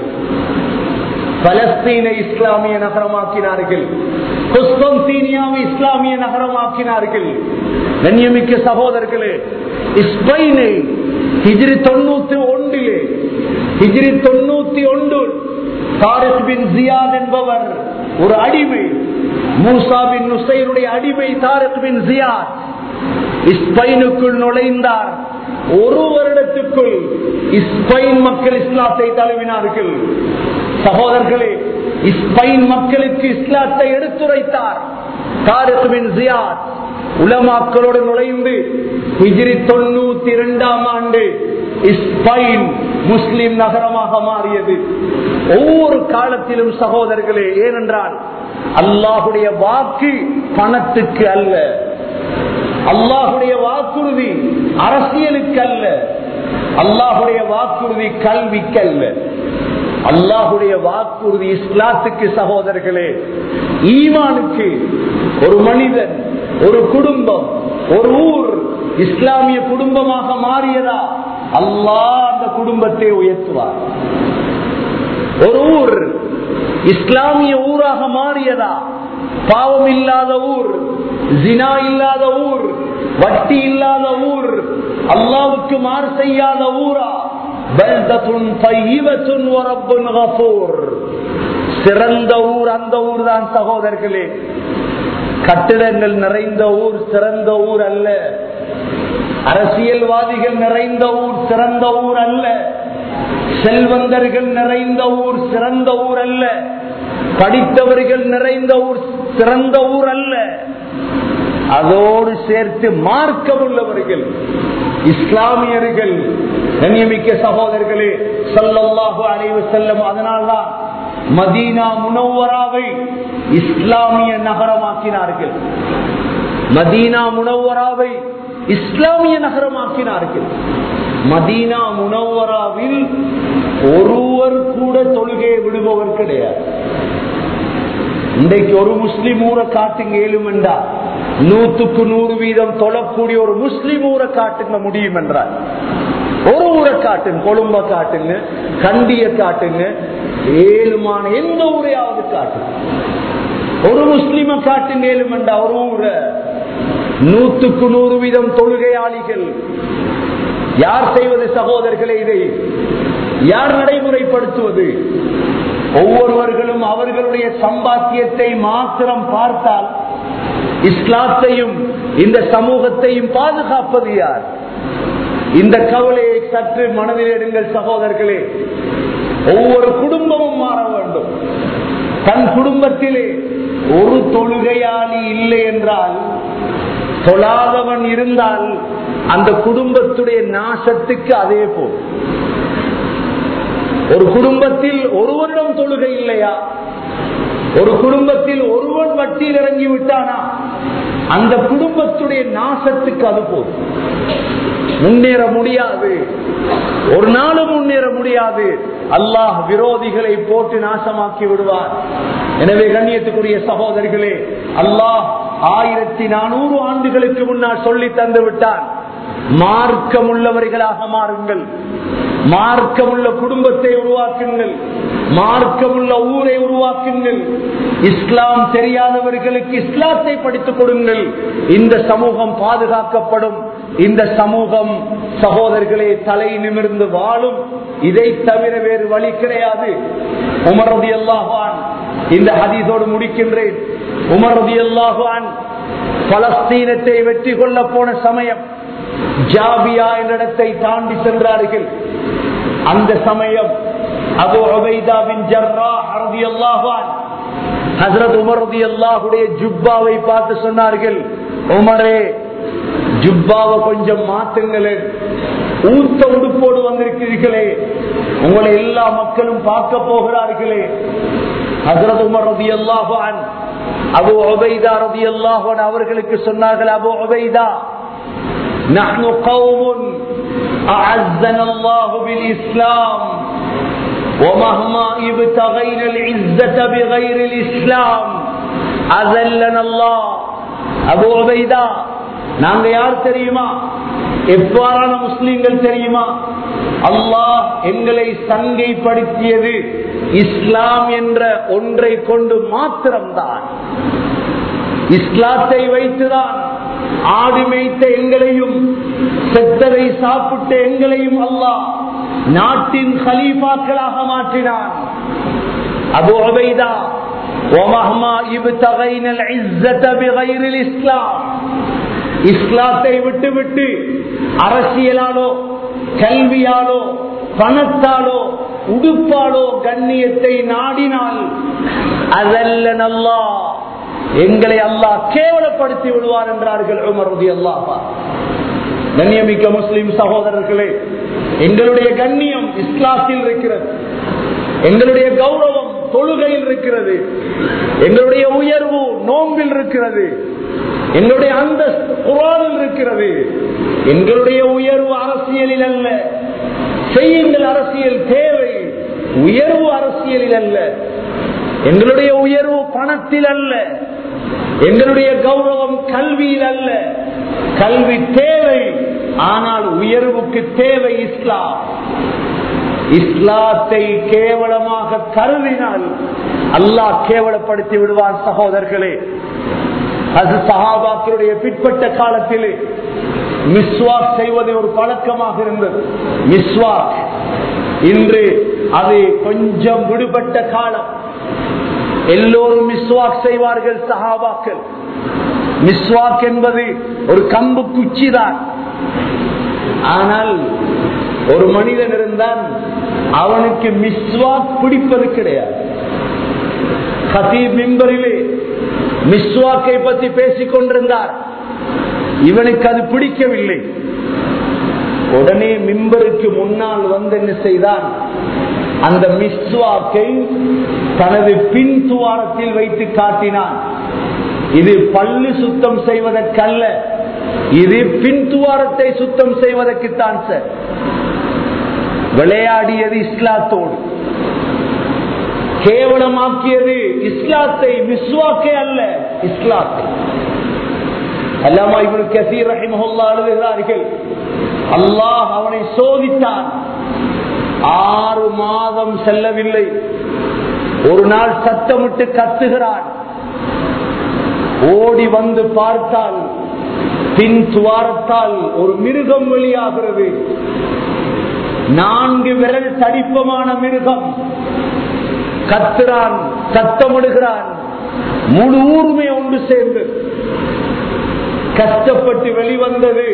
பலஸ்தீனை இஸ்லாமிய நகரமாக்கினார்கள் குஸ்தீனியாவை இஸ்லாமிய நகரமாக்கினார்கள் கண்ணியமிக்க சகோதரர்களே இஸ்பைனை ஹிஜ்ரி தொண்ணூத்தி ஒன்றிலே ஹிஜ்ரி தொண்ணூத்தி ஒன்று தாரிக் பின் ஜியாத் என்பவர் ஒரு அடிமை மூசா பின் நுசைருடைய அடிமை தாரிக் பின் ஜியாத் இஸ்பைனுக்குள் நுழைந்தார் ஒரு வருடத்துக்குள் இஸ்பைன் மக்கள் இஸ்லாத்தை தழுவினார்கள் சகோதரர்களே இஸ்பைன் மக்களுக்கு இஸ்லாத்தை எடுத்துரைத்தார் தாரிக் பின் ஜியாத் உலமாக்களோடு நுழைந்து ஹிஜ்ரி தொண்ணூத்தி இரண்டாம் ஆண்டு இஸ்பைன் முஸ்லிம் நகரமாக மாறியது ஒவ்வொரு காலத்திலும் சகோதரர்களே ஏனென்றால் அல்லாஹுடைய வாக்கு பணத்துக்கு அல்ல அல்லாஹுடைய வாக்குறுதி அரசியலுக்கு அல்ல அல்லாஹுடைய வாக்குறுதி கல்விக்கு அல்ல அல்லாஹுடைய வாக்குறுதி இஸ்லாத்துக்கு சகோதரர்களே ஈமானுக்கு ஒரு மனிதன் ஒரு குடும்பம் ஒரு ஊர் இஸ்லாமிய குடும்பமாக மாறியதா அல்லாஹ் அந்த குடும்பத்தை உயர்த்துவார் ஒரு ஊர் இஸ்லாமிய ஊராக மாறியதா பாவம் இல்லாத ஊர் ஜினா இல்லாத ஊர் வட்டி இல்லாத ஊர் அல்லாவுக்கு மாறு செய்யாத ஊரா பல்தத்துன் பைவத்துன் வரப்புன் கபூர் சிறந்த ஊர் அந்த ஊர் தான் சகோதரர்களே கட்டிடங்கள் நிறைந்த ஊர் சிறந்த ஊர் அல்ல அரசியல்வாதிகள் நிறைந்த ஊர் சிறந்த ஊர் அல்ல செல்வந்தர்கள் நிறைந்த ஊர் சிறந்த ஊர் அல்ல படித்தவர்கள் நிறைந்த ஊர் சிறந்த ஊர் அல்ல அதோடு சேர்த்து மார்க்கம் உள்ளவர்கள் இஸ்லாமியர்கள் கண்ணியமிக்க சகோதரர்களே சல்லல்லாஹு அலைவு செல்லும் அதனால்தான் மதீனா முனவராவை இஸ்லாமிய நகரமாக்கினார்கள் மதீனா முனவராவை இஸ்லாமிய நகரமாக்கினார்கள் மதீனா முனவராவில் ஒருவர் கூட தொழுகையை விடுபவர் கிடையாது இன்றைக்கு ஒரு முஸ்லிம் ஊரை காட்டுங்க ஏழுமெண்டா நூத்துக்கு நூறு வீதம் தொழக்கூடிய ஒரு முஸ்லிம் ஊரை காட்டுங்க முடியும் என்றார் ஒரு ஊரை காட்டுங்க கொழும்ப காட்டுங்க கண்டிய காட்டுங்க ஏழுமான எந்த ஊரையாவது காட்டுங்க ஒரு முஸ்லிம காட்டுங்க ஏழுமெண்டா ஒரு ஊரை நூத்துக்கு நூறு வீதம் தொழுகையாளிகள் யார் செய்வது சகோதரர்களே இதை யார் நடைமுறைப்படுத்துவது ஒவ்வொருவர்களும் அவர்களுடைய சம்பாத்தியத்தை மாத்திரம் பார்த்தால் இஸ்லாத்தையும் இந்த சமூகத்தையும் பாதுகாப்பது யார் இந்த கவலையை சற்று மனதில் எடுங்கள் சகோதரர்களே ஒவ்வொரு குடும்பமும் மாற வேண்டும் தன் குடும்பத்திலே ஒரு தொழுகையாளி இல்லை என்றால் தொழாதவன் இருந்தால் அந்த குடும்பத்துடைய நாசத்துக்கு அதே போல் ஒரு குடும்பத்தில் ஒருவரிடம் தொழுகை இல்லையா ஒரு குடும்பத்தில் ஒருவன் வட்டியில் இறங்கி விட்டானா அந்த குடும்பத்துடைய நாசத்துக்கு அது போதும் முன்னேற முடியாது ஒரு நாளும் முன்னேற முடியாது அல்லாஹ் விரோதிகளை போட்டு நாசமாக்கி விடுவார் எனவே கண்ணியத்துக்குரிய சகோதரிகளே அல்லாஹ் ஆயிரத்தி நானூறு ஆண்டுகளுக்கு முன்னால் சொல்லி தந்து விட்டார் மார்க்கம் உள்ளவர்களாக மாறுங்கள் மார்க்கமுள்ள குடும்பத்தை உருவாக்குங்கள் மார்க்கமுள்ள ஊரை உருவாக்குங்கள் இஸ்லாம் தெரியாதவர்களுக்கு இஸ்லாத்தை படித்துக் கொடுங்கள் இந்த சமூகம் பாதுகாக்கப்படும் இந்த சமூகம் சகோதரர்களே தலை நிமிர்ந்து வாழும் இதை தவிர வேறு வழி கிடையாது உமரதி அல்லாஹான் இந்த ஹதீஸோடு முடிக்கின்றேன் உமரதி அல்லாஹான் பலஸ்தீனத்தை வெற்றி கொள்ள போன சமயம் ஜாபியா என்ற இடத்தை தாண்டி சென்றார்கள் அந்த சமயம் அபு உபைதாவின் ஜர்ரா அரதி அல்லாஹான் ஹசரத் உமர் ரதி அல்லாஹுடைய ஜுப்பாவை பார்த்து சொன்னார்கள் உமரே ஜுப்பாவை கொஞ்சம் மாத்துங்களேன் ஊத்த உடுப்போடு வந்திருக்கிறீர்களே உங்களை எல்லா மக்களும் பார்க்க போகிறார்களே ஹசரத் உமர் ரதி அல்லாஹான் அபு உபைதா ரதி அல்லாஹான் அவர்களுக்கு சொன்னார்கள் அபு உபைதா نحن قوم أعزنا الله بالإسلام ومهما ابتغينا العزة بغير الإسلام أذلنا الله أبو عبيدة நாங்க யார் தெரியுமா எவ்வாறான முஸ்லிம்கள் தெரியுமா அல்லாஹ் எங்களை சங்கைப்படுத்தியது இஸ்லாம் என்ற ஒன்றை கொண்டு மாத்திரம்தான் இஸ்லாத்தை வைத்துதான் ஆடு மேய்த்த எங்களையும் செத்ததை சாப்பிட்ட எங்களையும் அல்லாஹ் நாட்டின் கலீஃபாக்களாக மாற்றினான் அபு அபைதா இஸ்லாத்தை விட்டு விட்டு அரசியலாலோ கல்வியாலோ பணத்தாலோ உடுப்பாலோ கண்ணியத்தை நாடினால் அதல்ல நல்லா எங்களை அல்லாஹ் கேவலப்படுத்தி விடுவார் என்றார்கள் உமருதி அல்லாஹா கண்ணியமிக்க முஸ்லிம் சகோதரர்களே எங்களுடைய கண்ணியம் இஸ்லாத்தில் இருக்கிறது எங்களுடைய கௌரவம் தொழுகையில் இருக்கிறது எங்களுடைய உயர்வு நோம்பில் இருக்கிறது எங்களுடைய அந்த குரானில் இருக்கிறது எங்களுடைய உயர்வு அரசியலில் அல்ல செய்யுங்கள் அரசியல் தேவை உயர்வு அரசியலில் அல்ல எங்களுடைய உயர்வு பணத்தில் அல்ல எங்களுடைய கௌரவம் கல்வியில் அல்ல கல்வி தேவை ஆனால் உயர்வுக்கு தேவை இஸ்லாம் இஸ்லாத்தை கேவலமாக கருதினால் அல்லாஹ் கேவலப்படுத்தி விடுவான் சகோதரர்களே அது சகாபாக்களுடைய பிற்பட்ட காலத்திலே மிஸ்வாக் செய்வது ஒரு பழக்கமாக இருந்தது மிஸ்வாக் இன்று அது கொஞ்சம் விடுபட்ட காலம் எல்லோரும் மிஸ்வாக் செய்வார்கள் சஹாபாக்கள் மிஸ்வாக் என்பது ஒரு கம்பு குச்சிதான் ஆனால் ஒரு மனிதன் இருந்தால் அவனுக்கு மிஸ்வாக் பிடிப்பது கிடையாது ஹசீப் மிம்பரிலே மிஸ்வாக்கை பற்றி பேசிக் கொண்டிருந்தார் இவனுக்கு அது பிடிக்கவில்லை உடனே மிம்பருக்கு முன்னால் வந்து என்ன செய்தான் அந்த மிஸ்வாக்கை தனது பின் துவாரத்தில் வைத்து காட்டினான் இது பல்லு சுத்தம் செய்வதற்கல்ல இது பின் துவாரத்தை சுத்தம் செய்வதற்குத்தான் சார் விளையாடியது இஸ்லாத்தோடு கேவலமாக்கியது இஸ்லாத்தை மிஸ்வாக்கே அல்ல இஸ்லாத்தை அல்லாமா இவனு கசீர் ரஹிமஹுல்லா எழுதுகிறார்கள் அல்லாஹ் அவனை சோதித்தான் ஆறு மாதம் செல்லவில்லை ஒரு நாள் சத்தமிட்டு கத்துகிறான் ஓடி வந்து பார்த்தால் பின் துவாரத்தால் ஒரு மிருகம் வெளியாகிறது நான்கு விரல் தடிப்பமான மிருகம் கத்துறான் சத்தமிடுகிறான் முழு ஊருமே ஒன்று சேர்ந்து கஷ்டப்பட்டு வெளிவந்தது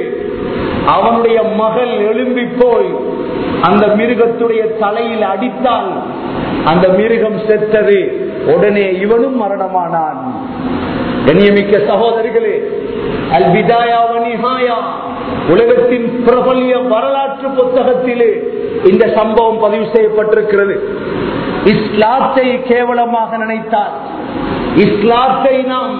அவனுடைய மகள் எழும்பி போய் அந்த மிருகத்துடைய தலையில் அடித்தால் அந்த மிருகம் செத்தது உடனே இவனும் மரணமானான் கண்ணியமிக்க சகோதரிகளே அல் விதாயா உலகத்தின் பிரபல்ய வரலாற்று புத்தகத்திலே இந்த சம்பவம் பதிவு செய்யப்பட்டிருக்கிறது இஸ்லாத்தை கேவலமாக நினைத்தார் இஸ்லாத்தை நாம்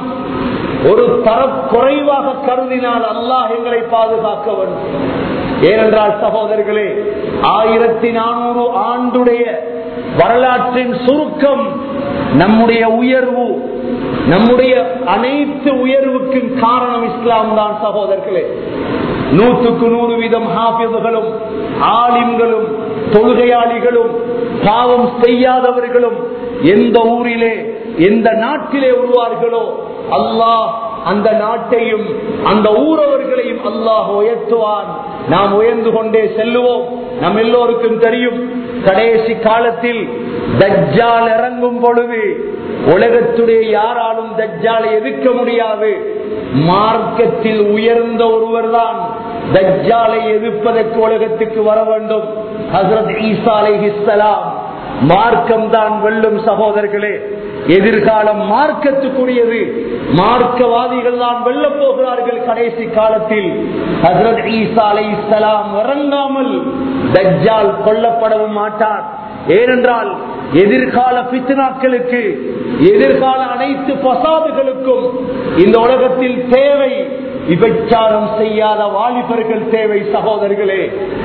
ஒரு தர குறைவாக கருதினால் அல்லாஹ் எங்களை பாதுகாக்க வேண்டும் ஏனென்றால் சகோதரர்களே ஆயிரத்தி நானூறு ஆண்டுடைய வரலாற்றின் சுருக்கம் நம்முடைய உயர்வு நம்முடைய அனைத்து உயர்வுக்கும் காரணம் இஸ்லாம் தான் சகோதரர்களே நூற்றுக்கு நூறு வீதம் ஹாபிதுகளும் ஆலிம்களும் தொழுகையாளிகளும் பாவம் செய்யாதவர்களும் எந்த ஊரிலே எந்த நாட்டிலே உருவார்களோ அல்லாஹ் அந்த நாட்டையும் அந்த ஊரவர்களையும் அல்லாஹ் உயர்த்துவான் நாம் உயர்ந்து கொண்டே செல்லுவோம் நம் எல்லோருக்கும் தெரியும் கடைசி காலத்தில் தஜ்ஜால் இறங்கும் பொழுது உலகத்துடைய யாராலும் தஜ்ஜாலை எதிர்க்க முடியாது மார்க்கத்தில் உயர்ந்த ஒருவர் தான் தஜ்ஜாலை எதிர்ப்பதற்கு உலகத்துக்கு வர வேண்டும் ஹசரத் ஈசா அலைஹிஸ்ஸலாம் மார்க்கம் தான் வெல்லும் சகோதரர்களே எதிர்காலம் மார்க்கத்துக்குரியது மார்க்கவாதிகள் தான் வெல்ல போகிறார்கள் கடைசி காலத்தில் ஹசரத் ஈசா அலை இஸ்லாம் இறங்காமல் தஜ்ஜால் கொல்லப்படவும் மாட்டார் ஏனென்றால் எதிர்கால பித்னாக்களுக்கு எதிர்கால அனைத்து பசாதுகளுக்கும் இந்த உலகத்தில் தேவை விபச்சாரம் செய்யாத வாலிபர்கள் தேவை சகோதரர்களே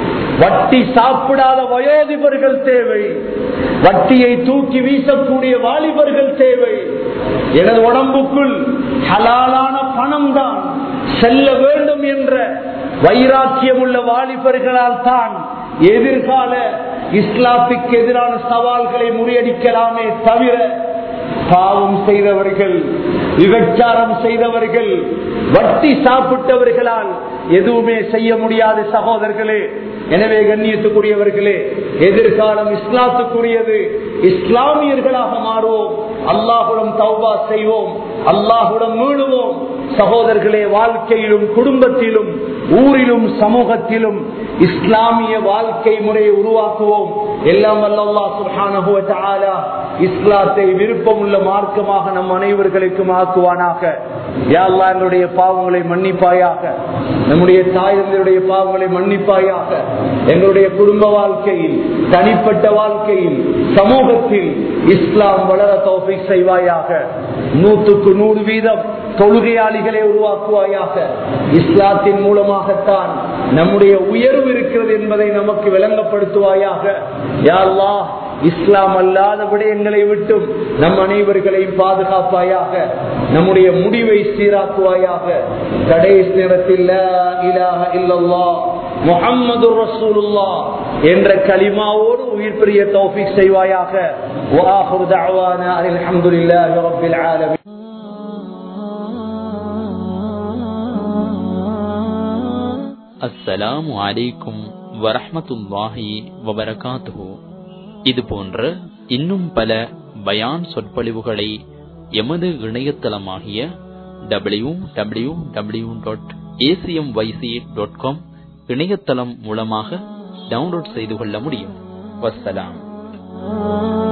வட்டி சாப்பிடாத வயோதிபர்கள் தேவை வட்டியை தூக்கி வீசக்கூடிய வாலிபர்கள் தேவை எனது உடம்புக்குள் ஹலாலான பணம் தான் செல்ல வேண்டும் என்ற வைராக்கியம் உள்ள வாலிபர்களால் தான் எதிர்கால இஸ்லாத்துக்கு எதிரான சவால்களை முறியடிக்கலாமே தவிர பாவம் செய்தவர்கள் விபச்சாரம் செய்தவர்கள் வட்டி சாப்பிட்டவர்களால் எதுவுமே செய்ய முடியாது சகோதரர்களே எனவே கண்ணியத்துக்குரியவர்களே எதிர்காலம் இஸ்லாத்துக்குரியது இஸ்லாமியர்களாக மாறுவோம் அல்லாஹுடன் தௌபா செய்வோம் அல்லாஹுடன் மீளுவோம் சகோதரர்களே வாழ்க்கையிலும் குடும்பத்திலும் ஊரிலும் சமூகத்திலும் இஸ்லாமிய வாழ்க்கை முறையை உருவாக்குவோம் எல்லாம் அல்லா சுஹானஹுவ இஸ்லாத்தை விருப்பமுள்ள மார்க்கமாக நம் அனைவர்களுக்கும் ஆக்குவானாக யாழ்லா எங்களுடைய பாவங்களை மன்னிப்பாயாக நம்முடைய தாயந்தருடைய பாவங்களை மன்னிப்பாயாக எங்களுடைய குடும்ப வாழ்க்கையில் தனிப்பட்ட வாழ்க்கையில் சமூகத்தில் இஸ்லாம் வளர தோப்பை செய்வாயாக நூற்றுக்கு நூறு வீதம் தொழுகையாளிகளை உருவாக்குவாயாக இஸ்லாத்தின் மூலமாகத்தான் நம்முடைய உயர்வு இருக்கிறது என்பதை நமக்கு விளங்கப்படுத்துவாயாக யாழ்லா இஸ்லாம் அல்லாத விடயங்களை விட்டும் நம் அனைவர்களையும் பாதுகாப்பாயாக நம்முடைய முடிவை சீராக்குவாயாக கடைசி நேரத்தில் முகம்மது ரசூலுல்லா என்ற கலிமாவோடு உயிர் பெரிய தௌஃபிக் செய்வாயாக அல்ஹம்துலில்லாஹி ரப்பில் ஆலமீன் அஸ்ஸலாமு அலைக்கும் வரஹமத்துல்லாஹி வபரகாத்துஹு இது போன்ற இன்னும் பல பயான் சொற்பொழிவுகளை எமது இணையதளமாகிய W W W dot ACM YC dot com இணையதளம் மூலமாக டவுன்லோட் செய்து கொள்ள முடியும் வசலாம்